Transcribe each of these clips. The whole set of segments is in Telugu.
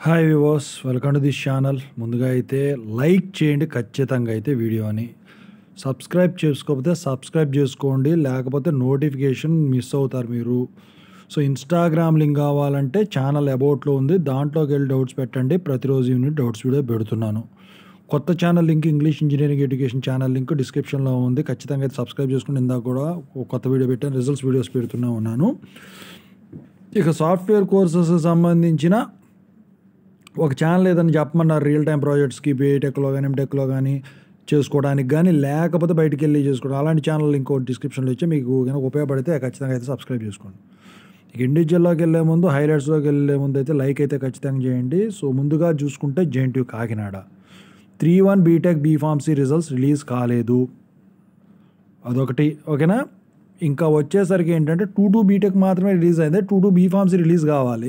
హాయ్ వివోస్ వెల్కమ్ టు దిస్ ఛానల్ ముందుగా అయితే లైక్ చేయండి ఖచ్చితంగా అయితే వీడియోని సబ్స్క్రైబ్ చేసుకోకపోతే సబ్స్క్రైబ్ చేసుకోండి లేకపోతే నోటిఫికేషన్ మిస్ అవుతారు మీరు సో ఇన్స్టాగ్రామ్ లింక్ కావాలంటే ఛానల్ అబౌట్లో ఉంది దాంట్లోకి వెళ్ళి డౌట్స్ పెట్టండి ప్రతిరోజు ఈవినింగ్ డౌట్స్ వీడియో పెడుతున్నాను కొత్త channel link English engineering education channel link డిస్క్రిప్షన్లో ఉంది ఖచ్చితంగా అయితే సబ్స్క్రైబ్ చేసుకుని ఇందాక కూడా ఒక కొత్త వీడియో పెట్టాను రిజల్ట్స్ వీడియోస్ పెడుతూనే ఉన్నాను ఇక సాఫ్ట్వేర్ కోర్సెస్ సంబంధించిన ఒక ఛానల్ ఏదైనా చెప్పమన్నారు రియల్ టైం ప్రాజెక్ట్స్కి బీటెక్లో కానీ ఎంటెక్లో కానీ చేసుకోవడానికి కానీ లేకపోతే బయటికి వెళ్ళి చేసుకోవడం అలాంటి ఛానల్ ఇంకో డిస్క్రిప్షన్లో ఇచ్చి మీకు కనుక ఉపయోగపడితే ఖచ్చితంగా అయితే సబ్స్క్రైబ్ చేసుకోండి ఇక ఇండివిజువల్లోకి వెళ్ళే ముందు హైలైట్స్లోకి వెళ్ళే ముందు అయితే లైక్ అయితే ఖచ్చితంగా చేయండి సో ముందుగా చూసుకుంటే JNT Kakinada three one BTech BPharmacy results release కాలేదు అదొకటి ఓకేనా ఇంకా వచ్చేసరికి ఏంటంటే టూ టూ బీటెక్ మాత్రమే రిలీజ్ అయింది టూ టూ బీఫార్మసీ రిలీజ్ కావాలి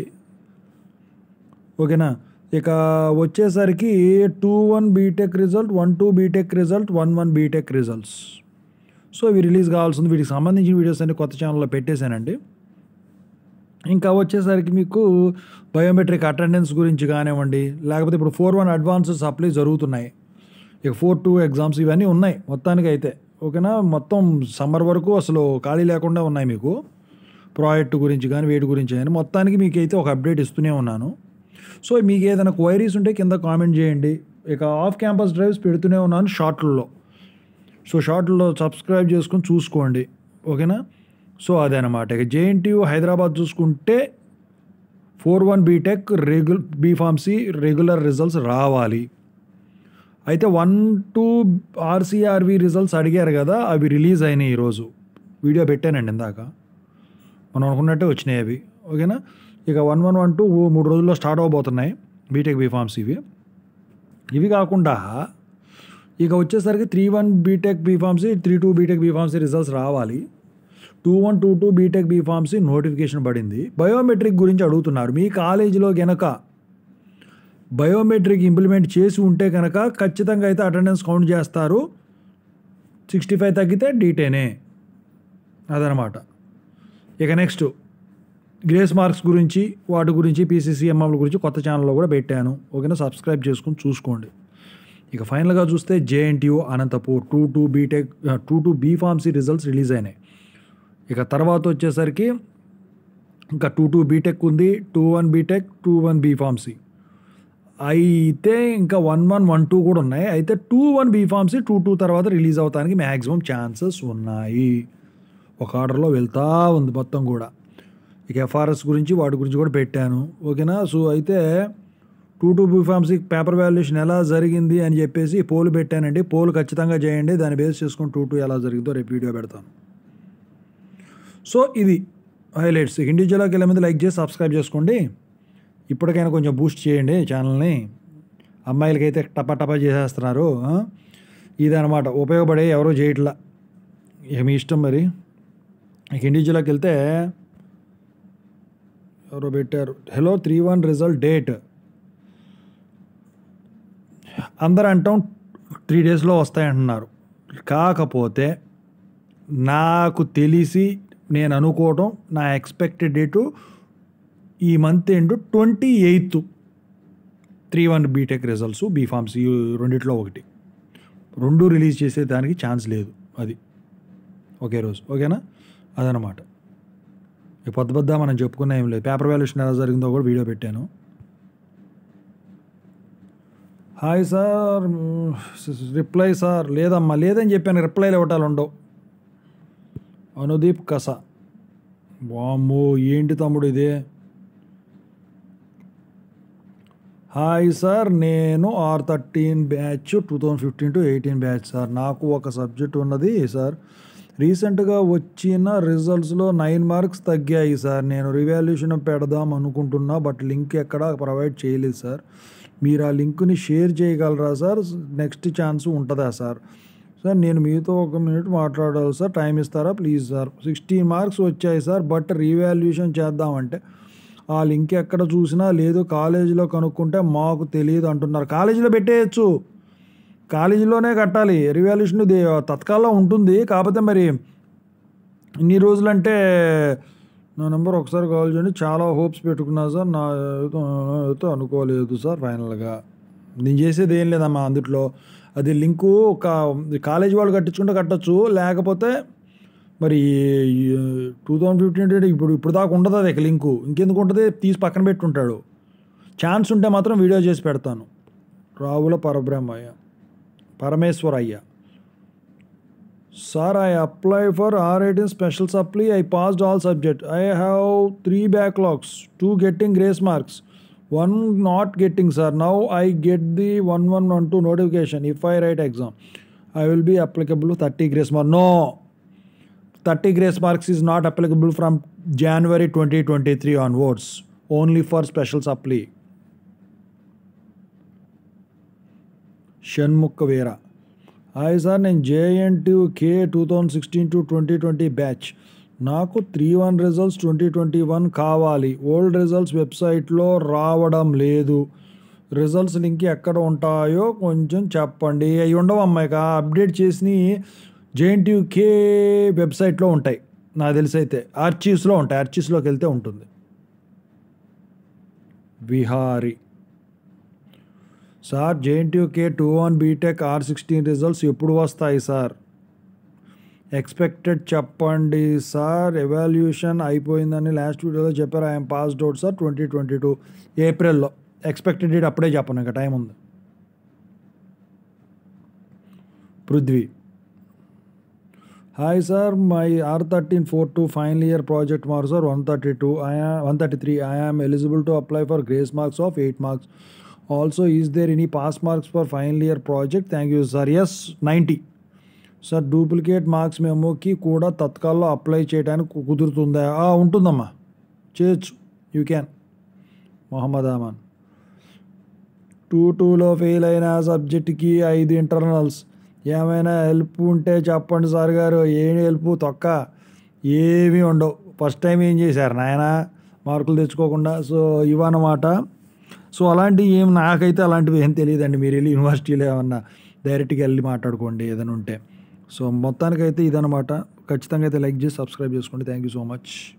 ఓకేనా ఇక వచ్చేసరికి two one BTech result one two BTech result one one BTech results so ఇవి రిలీజ్ కావాల్సింది వీటికి సంబంధించిన వీడియోస్ అన్ని కొత్త ఛానల్లో పెట్టేశానండి ఇంకా వచ్చేసరికి మీకు బయోమెట్రిక్ అటెండెన్స్ గురించి కానివ్వండి లేకపోతే ఇప్పుడు ఫోర్ వన్ అడ్వాన్స్ సప్లై జరుగుతున్నాయి ఇక ఫోర్ టూ ఎగ్జామ్స్ ఇవన్నీ ఉన్నాయి మొత్తానికి అయితే ఓకేనా మొత్తం సమ్మర్ వరకు అసలు ఖాళీ లేకుండా ఉన్నాయి మీకు ప్రాజెక్ట్ గురించి కానీ వేటి గురించి కానీ మొత్తానికి మీకు అయితే ఒక అప్డేట్ ఇస్తూనే ఉన్నాను సో మీకు ఏదైనా క్వైరీస్ ఉంటే కింద కామెంట్ చేయండి ఇక ఆఫ్ క్యాంపస్ డ్రైవ్స్ పెడుతూనే ఉన్నాను షార్ట్లలో సో షార్ట్లో సబ్స్క్రైబ్ చేసుకొని చూసుకోండి ఓకేనా సో అదనమాట ఇక జేఎన్టీయూ హైదరాబాద్ చూసుకుంటే four one BTech regular BPharmacy regular results రావాలి అయితే వన్ టూ ఆర్సీఆర్వి రిజల్ట్స్ అడిగారు కదా అవి రిలీజ్ అయినాయి ఈరోజు వీడియో పెట్టానండి ఇందాక మనం అనుకున్నట్టే వచ్చినాయి అవి ఓకేనా ఇక వన్ వన్ వన్ టూ మూడు రోజుల్లో స్టార్ట్ అవబోతున్నాయి బీటెక్ బీఫార్మసీ ఇవి ఇవి కాకుండా ఇక వచ్చేసరికి three one BTech BPharmacy three two BTech BPharmacy results రావాలి two one two two BTech BPharmacy notification పడింది బయోమెట్రిక్ గురించి అడుగుతున్నారు మీ కాలేజీలో గనక బయోమెట్రిక్ ఇంప్లిమెంట్ చేసి ఉంటే కనుక ఖచ్చితంగా అయితే అటెండెన్స్ కౌంట్ చేస్తారు సిక్స్టీ ఫైవ్ తగ్గితే డీటేనే అదనమాట ఇక నెక్స్ట్ గ్రేస్ మార్క్స్ గురించి వాటి గురించి పీసీసీఎంఎం గురించి కొత్త ఛానల్లో కూడా పెట్టాను ఓకేనా సబ్స్క్రైబ్ చేసుకుని చూసుకోండి ఇక ఫైనల్గా చూస్తే JNTU Anantapur two two BTech two two BPharmacy results release అయినాయి ఇక తర్వాత వచ్చేసరికి ఇంకా టూ టూ బీటెక్ ఉంది two one BTech two one BPharmacy అయితే ఇంకా వన్ వన్ వన్ టూ కూడా ఉన్నాయి అయితే two one BPharmacy two two తర్వాత రిలీజ్ అవడానికి మ్యాక్సిమం ఛాన్సెస్ ఉన్నాయి ఒక ఆర్డర్లో వెళ్తూ ఉంది మొత్తం కూడా ఇక ఎఫ్ఆర్ఎస్ గురించి వాటి గురించి కూడా పెట్టాను ఓకేనా సో అయితే two two BPharmacy paper valuation ఎలా జరిగింది అని చెప్పేసి పోలు పెట్టానండి పోలు ఖచ్చితంగా చేయండి దాన్ని బేస్ చేసుకుని టూ టూ ఎలా జరిగిందో రేపు వీడియో పెడతాను సో ఇది హైలైట్స్ ఇండివిజువల్కి వెళ్ళే ముందు లైక్ చేసి సబ్స్క్రైబ్ చేసుకోండి ఇప్పటికైనా కొంచెం బూస్ట్ చేయండి ఛానల్ని అమ్మాయిలకి అయితే టపా టపా చేసేస్తున్నారు ఆ? ఇదనమాట ఉపయోగపడే ఎవరో చేయట్లా ఇక మీ ఇష్టం మరి ఇక ఇండివిజువల్కి వెళ్తే ఎవరో పెట్టారు hello three one result date అందరూ అంటాం త్రీ డేస్లో వస్తాయంటున్నారు కాకపోతే నాకు తెలిసి నేను అనుకోవడం నా ఎక్స్పెక్టెడ్ డేటు ఈ month end twenty eighth three one BTech results BPharms ఈ రెండిట్లో ఒకటి రెండు రిలీజ్ చేసే దానికి ఛాన్స్ లేదు అది ఒకే రోజు ఓకేనా అదనమాట ఇక పొద్దు పొద్దు మనం చెప్పుకున్న ఏం లేదు పేపర్ వాల్యుయేషన్ ఎలా జరిగిందో కూడా వీడియో పెట్టాను హాయ్ సార్ రిప్లై సార్ లేదమ్మా లేదని చెప్పాను రిప్లైలు ఇవ్వటాలు ఉండవు అనుదీప్ కస వామ్మో ఏంటి తమ్ముడు ఇదే హాయ్ సార్ నేను R thirteen batch two thousand fifteen to eighteen batch sir నాకు ఒక సబ్జెక్ట్ ఉన్నది సార్ రీసెంట్గా వచ్చిన రిజల్ట్స్లో నైన్ మార్క్స్ తగ్గాయి సార్ నేను రివాల్యూషన్ పెడదాం అనుకుంటున్నా బట్ లింక్ ఎక్కడ ప్రొవైడ్ చేయలేదు సార్ మీరు ఆ లింక్ని షేర్ చేయగలరా సార్ నెక్స్ట్ ఛాన్స్ ఉంటుందా సార్ సార్ నేను మీతో ఒక మినిట్ మాట్లాడాలి సార్ టైం ఇస్తారా ప్లీజ్ సార్ సిక్స్టీన్ మార్క్స్ వచ్చాయి సార్ బట్ రీవాల్యుయేషన్ చేద్దామంటే ఆ లింక్ ఎక్కడ చూసినా లేదు కాలేజీలో కనుక్కుంటే మాకు తెలియదు అంటున్నారు కాలేజీలో పెట్టేయచ్చు కాలేజీలోనే కట్టాలి రివాల్యూషన్ తత్కాల్లో ఉంటుంది కాకపోతే మరి ఇన్ని రోజులంటే నా నెంబర్ ఒకసారి కాల్ చేయండి చాలా హోప్స్ పెట్టుకున్నా సార్ నా అయితే అనుకోలేదు సార్ ఫైనల్గా నేను చేసేది ఏం లేదమ్మా అందుట్లో అది లింకు ఒక కాలేజ్ వాళ్ళు కట్టించుకుంటే కట్టచ్చు లేకపోతే మరి టూ థౌజండ్ ఫిఫ్టీన్ అంటే ఇప్పుడు ఇప్పుడు దాకా ఉండదు అది ఇక లింకు ఇంకెందుకు ఉంటుంది తీసి పక్కన పెట్టుంటాడు ఛాన్స్ ఉంటే మాత్రం వీడియో చేసి పెడతాను Ravula Parabrahmaiah Parameswaraiah sir I apply for R eighteen special supply I passed all subject I have three backlogs two getting grace marks one not getting sir now I get the one one one two notification if I write exam I will be applicable thirty grace mark no thirty grace marks is not applicable from January twenty twenty three onwards only for special supply Shanmukha Veera hi sir నేను JNT K two thousand sixteen to twenty twenty batch నాకు three one results twenty twenty one కావాలి ఓల్డ్ రిజల్ట్స్ వెబ్సైట్లో రావడం లేదు రిజల్ట్స్ లింక్ ఎక్కడ ఉంటాయో కొంచెం చెప్పండి అవి ఉండవు అమ్మాయిక అప్డేట్ చేసి జేఎన్టీయూకే వెబ్సైట్లో ఉంటాయి నాకు తెలిసి అయితే ఆర్చీవ్స్లో ఉంటాయి ఆర్చీవ్స్లోకి వెళ్తే ఉంటుంది Vihari sir JNTUK two one BTech R sixteen results ఎప్పుడు వస్తాయి సార్ ఎక్స్పెక్టెడ్ చెప్పండి సార్ ఎవాల్యూషన్ అయిపోయిందని లాస్ట్ వీడియోలో చెప్పారు I'm passed out sir twenty twenty two ఏప్రిల్లో ఎక్స్పెక్టెడ్ డేట్ అప్పుడే చెప్పను ఇంకా టైం ఉంది Prithvi hi sir my R thirteen four two final year project marks R one thirty two I one thirty three I am eligible to apply for grace marks of eight marks also is there any pass marks for final year project thank you sir S ninety sir duplicate marks మెమోకి కూడా తత్కాల్లో అప్లై చేయడానికి కుదురుతుందా ఆ, ఉంటుందమ్మా చేయొచ్చు you can Mohammed Aman two టూలో ఫెయిల్ అయిన సబ్జెక్ట్కి ఐదు ఇంటర్నల్స్ ఏమైనా హెల్ప్ ఉంటే చెప్పండి సార్ గారు ఏం హెల్ప్ తొక్క ఏమీ ఉండవు ఫస్ట్ టైం ఏం చేశారు నాయన మార్కులు తెచ్చుకోకుండా సో ఇవన్నమాట సో అలాంటివి ఏం నాకైతే అలాంటివి ఏం తెలియదండి మీరు వెళ్ళి యూనివర్సిటీలో ఏమన్నా డైరెక్ట్గా వెళ్ళి మాట్లాడుకోండి ఏదైనా ఉంటే సో మొత్తానికైతే ఇదనమాట ఖచ్చితంగా అయితే లైక్ చేసి సబ్స్క్రైబ్ చేసుకోండి థ్యాంక్ యూ సో మచ్